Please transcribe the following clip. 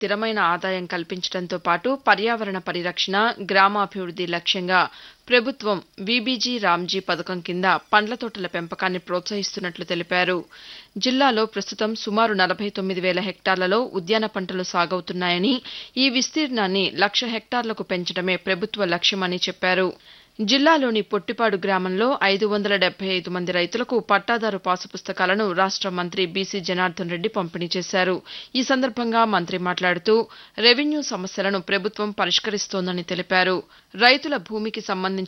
స్థిరమైన ఆదాయం కల్పించడంతో పాటు పర్యావరణ పరిరక్షణ గ్రామాభివృద్ది లక్ష్యంగా ప్రభుత్వం వీబీజీ రామ్జీ పథకం కింద పండ్ల తోటల పెంపకాన్ని ప్రోత్సహిస్తున్నట్లు తెలిపారు జిల్లాలో ప్రస్తుతం సుమారు నలభై తొమ్మిది వేల హెక్టార్లలో ఉద్యాన పంటలు సాగవుతున్నాయని ఈ విస్తీర్ణాన్ని లక్ష హెక్టార్లకు పెంచడమే ప్రభుత్వ లక్ష్యమని చెప్పారు జిల్లాలోని పొట్టిపాడు గ్రామంలో ఐదు వందల డెబ్బై ఐదు మంది రైతులకు పట్టాదారు పాసు పుస్తకాలను రాష్ట మంత్రి బీసీ జనార్దన్ రెడ్డి పంపిణీ చేశారు ఈ సందర్భంగా మంత్రి మాట్లాడుతూ రెవెన్యూ సమస్యలను ప్రభుత్వం పరిష్కరిస్తోందని తెలిపారు రైతుల భూమికి సంబంధించిన